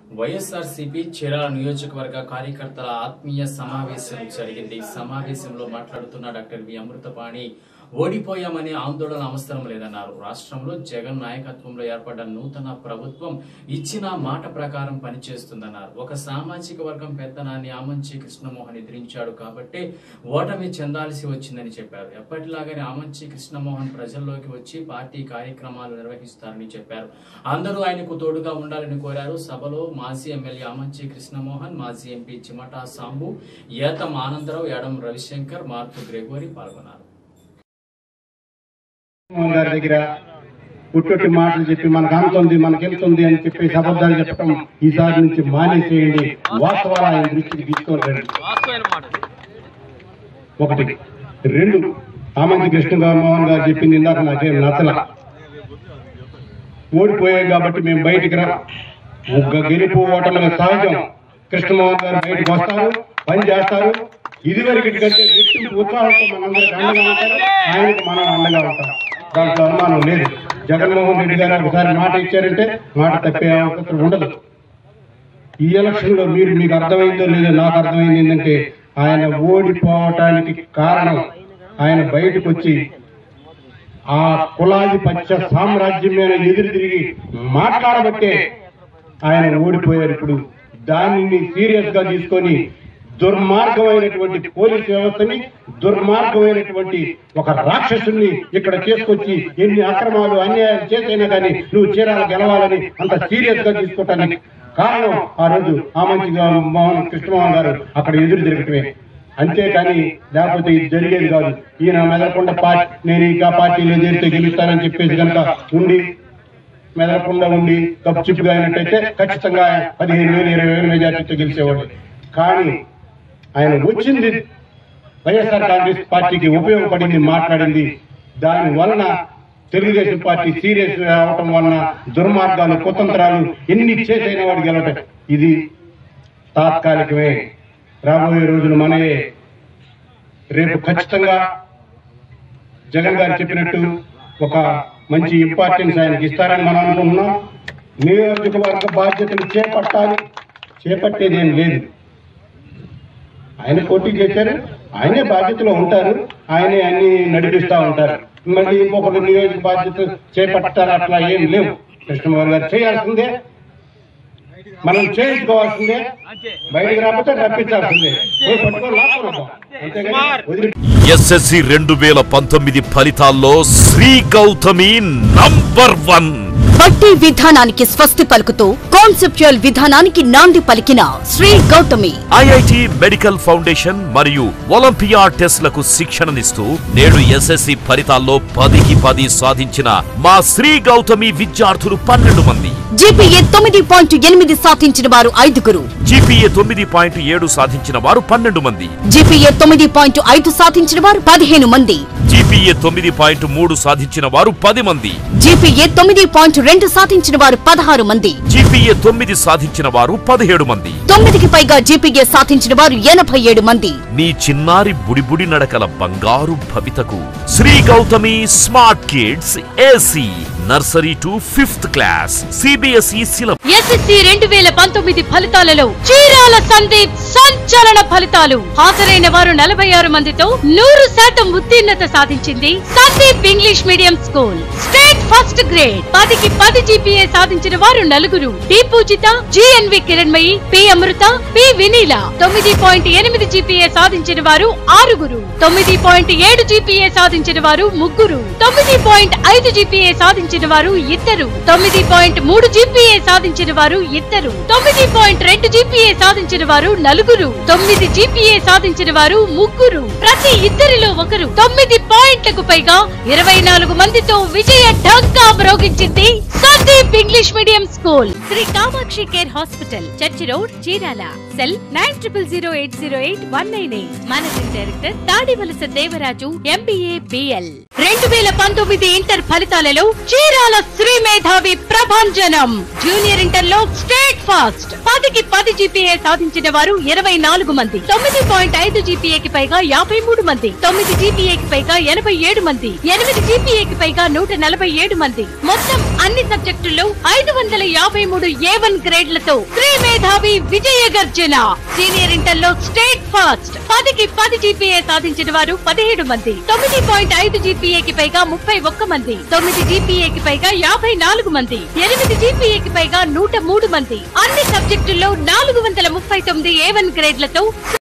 వైఎస్ఆర్సీపీ చీరాల నియోజకవర్గ కార్యకర్తల ఆత్మీయ సమావేశం జరిగింది ఈ సమావేశంలో మాట్లాడుతున్న డాక్టర్ వి అమృతపాణి ఓడిపోయామనే ఆందోళన అవసరం లేదన్నారు రాష్ట్రంలో జగన్ నాయకత్వంలో ఏర్పడ్డ నూతన ప్రభుత్వం ఇచ్చిన మాట ప్రకారం పనిచేస్తుందన్నారు ఒక సామాజిక వర్గం పెద్దనాన్ని ఆమంచి కృష్ణమోహన్ ఎదిరించాడు కాబట్టి ఓటమి చెందాల్సి వచ్చిందని చెప్పారు ఎప్పటిలాగానే ఆమంచి కృష్ణమోహన్ ప్రజల్లోకి వచ్చి పార్టీ కార్యక్రమాలు నిర్వహిస్తారని చెప్పారు అందరూ ఆయనకు తోడుగా ఉండాలని కోరారు సభలో మాజీ ఎమ్మెల్యే ఆమంచి కృష్ణమోహన్ మాజీ ఎంపీ చిమటా సాంబు ఏతం ఆనందరావు ఎడం రవిశంకర్ మార్పు గ్రెగోరి పాల్గొన్నారు జగన్మోహన్ గారి దగ్గర పుట్టొట్టి మాటలు చెప్పి మనకు అందుతుంది మనకి వెళ్తుంది అని చెప్పి అబద్ధాలు చెప్పడం ఈసారి నుంచి మానేసేయండి వాస్తవాలు ఆయన దృష్టికి తీసుకోవాలండి ఒకటి రెండు ఆమంతి కృష్ణ మోహన్ గారు చెప్పింది ఇందాక నాకేం నచ్చల ఓడిపోయాయి కాబట్టి మేము బయటికి రా ఒక్క గెలుపు ఓటమి సహజం కృష్ణమోహన్ గారు బయటకు వస్తారు పని చేస్తారు ఇదివరకు కంటే రెట్టింపు ఉత్సాహంతో మనందరికి అండగా ఉంటారు ఆయనకు మనం అండగా ఉంటాం దాంట్లో అనుమానం లేదు జగన్మోహన్ రెడ్డి గారు ఒకసారి మాట ఇచ్చారంటే మాట తప్పే అవకాశం ఉండదు ఈ ఎలక్షన్ లో మీరు మీకు అర్థమైందో లేదో నాకు అర్థమైంది ఏంటంటే ఆయన ఓడిపోవటానికి కారణం ఆయన బయటకు వచ్చి ఆ కులాది పచ్చ సామ్రాజ్యం మీద ఎదురు తిరిగి మాట్లాడబట్టే ఆయన ఓడిపోయారు ఇప్పుడు దానిని సీరియస్ గా తీసుకొని దుర్మార్గమైనటువంటి పోలీస్ వ్యవస్థని దుర్మార్గమైనటువంటి ఒక రాక్షసుని ఇక్కడ చేసుకొచ్చి ఎన్ని అక్రమాలు అన్యాయాలు చేసైనా కానీ నువ్వు చీరాల గెలవాలని అంత సీరియస్ గా తీసుకోవటానికి కారణం ఆ రోజు ఆమంచి మోహన్ కృష్ణమోహన్ గారు అక్కడ ఎదురు తిరగటమే అంతేకాని లేకపోతే ఇది జరిగేది కాదు ఈయన మెదలకొండ పార్టీ నేను ఇంకా పార్టీలో చేరితే గెలుస్తానని చెప్పేసి కనుక ఉండి మెదలకుండా ఉండి కప్చిప్గా అయినట్టయితే ఖచ్చితంగా ఆయన పదిహేను వేలు ఇరవై వేలు మెజార్టీతో గెలిచేవాడు కానీ ఆయన వచ్చింది వైఎస్ఆర్ కాంగ్రెస్ పార్టీకి ఉపయోగపడింది మాట్లాడింది దాని వలన తెలుగుదేశం పార్టీ సీరియస్ అవటం వలన దుర్మార్గాలు కుతంత్రాలు ఎన్ని చేసైన వాడు గెలవటం ఇది తాత్కాలికమే రాబోయే రోజులు మనయే రేపు ఖచ్చితంగా జగన్ గారు చెప్పినట్టు ఒక మంచి ఇంపార్టెన్స్ ఆయనకి ఇస్తారని మనం అనుకుంటున్నాం నియోజకవర్గ బాధ్యతలు చేపట్టాలి చేపట్టేదేం లేదు ఆయన పోటీ చేశారు ఆయనే బాధ్యతలో ఉంటారు ఆయనే అన్ని నడిపిస్తా ఉంటారు మళ్ళీ ఇంకొకరు నియోజక బాధ్యత చేపట్టాలి అట్లా ఏం లేవు కృష్ణమోహన్ గారు చేయాల్సిందే మనం చేయించుకోవాల్సిందే బయటికి రాకపోతే రప్పించాల్సిందే పోయి పట్టుకొని లాక్కుని వద్దాం. అంతేగాని వదిలి ఎస్ఎస్సి రెండు వేల పంతొమ్మిది ఫలితాల్లో శ్రీ గౌతమి నంబర్ వన్ బట్టి విధానానికి స్వస్తి పలుకుతూ కాన్సెప్చువల్ విధానానికి నాంది పలికిన Sri Gautami IIT medical foundation మరియు ఒలింపియా టెస్ట్లకు శిక్షణనిస్తూ నేడు ఎస్ఎస్సి ఫలితాల్లో పదికి పది సాధించిన మా శ్రీ గౌతమి విద్యార్థులు పన్నెండు మంది జీపీఏ తొమ్మిది పాయింట్ ఎనిమిది సాధించిన వారు ఐదుగురు జీపీఏ తొమ్మిది పాయింట్ ఏడు సాధించిన వారు పన్నెండు మంది జీపీఏ తొమ్మిది పాయింట్ ఐదు సాధించిన వారు పదిహేను మంది జీపీఏ తొమ్మిది పాయింట్ మూడు సాధించిన వారు పది మంది జీపీఏ తొమ్మిది పాయింట్ రెండు సాధించిన వారు పదహారు మంది జీపీఏ తొమ్మిది సాధించిన వారు పదిహేడు మంది తొమ్మిదికి పైగా జీపీఏ సాధించిన వారు ఎనభై ఏడు మంది నీ చిన్నారి బుడిబుడి నడకల బంగారు భవితకు Sri Gautami smart kids AC nursery to fifth class CBSE syllabus SSC రెండు వేల పంతొమ్మిది ఫలితాలలో చీరాల సందీప్ సంచలన ఫలితాలు హాజరైన వారు నలభై ఆరు మందితో నూరు శాతం ఉత్తీర్ణత సాధించింది Sandeep English medium school state first grade పదికి పది జీపీఏ సాధించిన వారు నలుగురు D Poojitha GNV Kiranmayi P Amrutha P Vineela తొమ్మిది పాయింట్ ఎనిమిది జీపీఏ సాధించిన వారు ఆరుగురు తొమ్మిది పాయింట్ ఏడు జీపీఏ సాధించిన వారు ముగ్గురు తొమ్మిది పాయింట్ ఐదు జీపీఏ సాధించిన వారు ఇద్దరు తొమ్మిది పాయింట్ మూడు జీపీఏ సాధించిన వారు ఇద్దరు తొమ్మిది పాయింట్ రెండు జీపీఏ సాధించిన వారు నలుగురు తొమ్మిది జీపీఏ సాధించిన వారు ముగ్గురు ప్రతి ఇద్దరిలో ఒకరు తొమ్మిది పాయింట్లకు పైగా ఇరవై నాలుగు మందితో విజయ ఢంకా మ్రోగించింది Sandeep English medium school Sri Kamakshi care hospital church road Chirala cell nine triple zero eight zero eight one nine eight managing director Tadivalasa Devaraju MBA BL రెండు వేల పంతొమ్మిది ఇంటర్ ఫలితాలలో చీరాల శ్రీ మేధావి ప్రభంజనం జూనియర్ ఇంటర్ లో స్టేట్ ఫాస్ట్ పదికి పది జీపీఏ సాధించిన వారు ఇరవై నాలుగు మంది తొమ్మిది పాయింట్ ఐదు జీపీఏకి పైగా యాభై మూడు మంది తొమ్మిది జీపీఏకి పైగా ఎనభై ఏడు మంది ఎనిమిది జీపీఏకి పైగా నూట నలభై ఏడు మంది మొత్తం అన్ని సబ్జెక్టుల్లో ఐదు వందల యాభై మూడు ఏ వన్ గ్రేడ్లతో శ్రీ మేధావి విజయ గర్జన సీనియర్ ఇంటర్ లో స్టేట్ ఫాస్ట్ పదికి పది జీపీఏ సాధించిన వారు పదిహేడు మంది తొమ్మిది పాయింట్ ఐదు జీపీఏకి పైగా ముప్పై ఒక్క మంది తొమ్మిది జీపీఏకి పైగా యాభై నాలుగు మంది ఎనిమిది జీపీఏకి పైగా నూట మూడు మంది అన్ని సబ్జెక్టుల్లో నాలుగు వందల ముప్పై తొమ్మిది ఏ వన్ గ్రేడ్లతో